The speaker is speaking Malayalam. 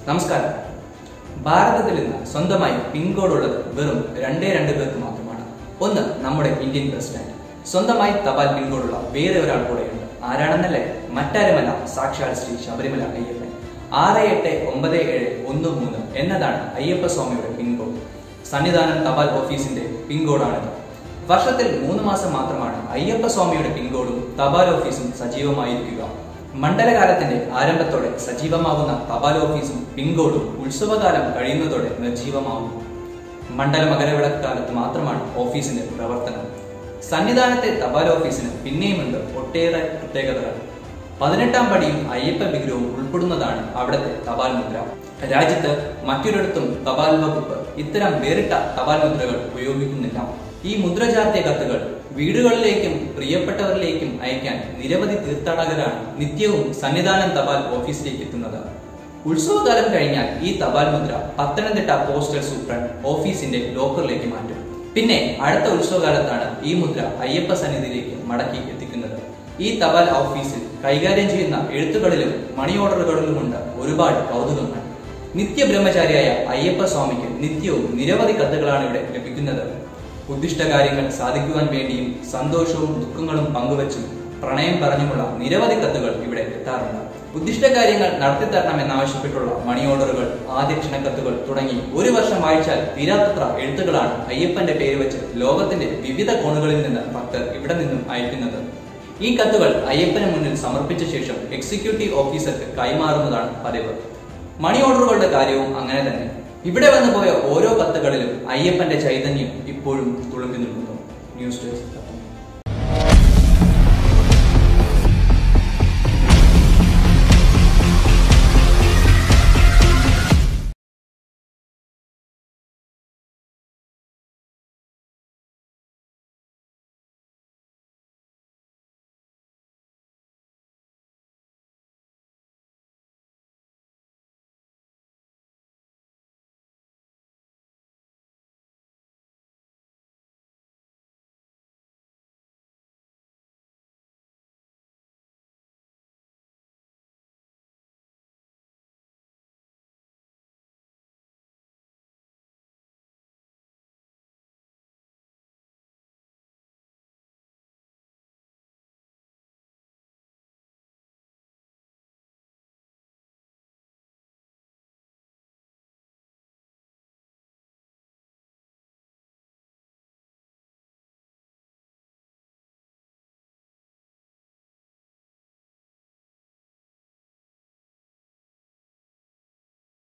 നമസ്കാരം ഭാരതത്തിൽ ഇന്ന് സ്വന്തമായി പിൻകോഡ് ഉള്ളത് വെറും രണ്ടേ രണ്ട് പേർക്ക് മാത്രമാണ് ഒന്ന് നമ്മുടെ ഇന്ത്യൻ പ്രസിഡന്റ് സ്വന്തമായി തപാൽ പിൻകോഡുള്ള വേറെ ഒരാൾ കൂടെയുണ്ട് ആരാണെന്നല്ലേ മറ്റാരുമല്ല സാക്ഷാൽ ശ്രീ ശബരിമല അയ്യപ്പൻ ആറ് എട്ട് ഒമ്പത് ഏഴ് ഒന്ന് മൂന്ന് എന്നതാണ് അയ്യപ്പ സ്വാമിയുടെ പിൻകോഡ് സന്നിധാനം തപാൽ ഓഫീസിന്റെ പിൻകോഡാണിത് വർഷത്തിൽ മൂന്ന് മാസം മാത്രമാണ് അയ്യപ്പ സ്വാമിയുടെ പിൻകോഡും തപാൽ ഓഫീസും സജീവമായിരിക്കുക മണ്ഡലകാലത്തിന്റെ ആരംഭത്തോടെ സജീവമാകുന്ന തപാൽ ഓഫീസും പിൻകോഡും ഉത്സവകാലം കഴിയുന്നതോടെ നിർജീവമാകും മണ്ഡല മകരവിളക്കാലത്ത് മാത്രമാണ് ഓഫീസിന്റെ പ്രവർത്തനം സന്നിധാനത്തെ തപാൽ ഓഫീസിന് പിന്നെയുമുണ്ട് ഒട്ടേറെ പ്രത്യേകതകൾ പതിനെട്ടാം പടിയും അയ്യപ്പ വിഗ്രഹവും ഉൾപ്പെടുന്നതാണ് അവിടുത്തെ തപാൽ മുദ്ര രാജ്യത്ത് മറ്റൊരിടത്തും തപാൽ വകുപ്പ് ഇത്തരം വേറിട്ട തപാൽ മുദ്രകൾ ഉപയോഗിക്കുന്നില്ല ഈ മുദ്ര ചാർത്തിയ കത്തുകൾ വീടുകളിലേക്കും പ്രിയപ്പെട്ടവരിലേക്കും അയക്കാൻ നിരവധി തീർത്ഥാടകരാണ് നിത്യവും സന്നിധാനം തപാൽ ഓഫീസിലേക്ക് എത്തുന്നത് ഉത്സവകാലം കഴിഞ്ഞാൽ ഈ തപാൽ മുദ്ര പത്തനംതിട്ട പോസ്റ്റൽ സൂപ്രണ്ട് ഓഫീസിന്റെ ലോക്കറിലേക്ക് മാറ്റും പിന്നെ അടുത്ത ഉത്സവകാലത്താണ് ഈ മുദ്ര അയ്യപ്പ സന്നിധിയിലേക്ക് മടക്കി എത്തിക്കുന്നത് ഈ തപാൽ ഓഫീസിൽ കൈകാര്യം ചെയ്യുന്ന എഴുത്തുകളിലും മണി ഓർഡറുകളിലുമുണ്ട് ഒരുപാട് കൗതുകങ്ങൾ നിത്യബ്രഹ്മചാരിയായ അയ്യപ്പ സ്വാമിക്ക് നിത്യവും നിരവധി കത്തുകളാണ് ഇവിടെ ലഭിക്കുന്നത് ഉദ്ദിഷ്ട കാര്യങ്ങൾ സാധിക്കുവാൻ വേണ്ടിയും സന്തോഷവും ദുഃഖങ്ങളും പങ്കുവച്ചും പ്രണയം പറഞ്ഞുമുള്ള നിരവധി കത്തുകൾ ഇവിടെ എത്താറുണ്ട് ഉദ്ദിഷ്ട കാര്യങ്ങൾ നടത്തിത്തരണമെന്നാവശ്യപ്പെട്ടുള്ള മണി ഓർഡറുകൾ ആദ്യ ക്ഷണക്കത്തുകൾ തുടങ്ങി ഒരു വർഷം വായിച്ചാൽ തീരാത്തത്ര എഴുത്തുകളാണ് അയ്യപ്പന്റെ പേര് വെച്ച് ലോകത്തിന്റെ വിവിധ കോണുകളിൽ നിന്ന് ഭക്തർ ഇവിടെ നിന്നും അയക്കുന്നത് ഈ കത്തുകൾ അയ്യപ്പന് മുന്നിൽ സമർപ്പിച്ച ശേഷം എക്സിക്യൂട്ടീവ് ഓഫീസർക്ക് കൈമാറുന്നതാണ് പതിവ് മണി ഓർഡറുകളുടെ കാര്യവും അങ്ങനെ തന്നെ ഇവിടെ വന്നു പോയ ഓരോ കത്തുകളിലും അയ്യപ്പന്റെ ചൈതന്യം ഇപ്പോഴും തുളുമ്പി നിൽക്കുന്നു ന്യൂസ് ഡെസ്ക്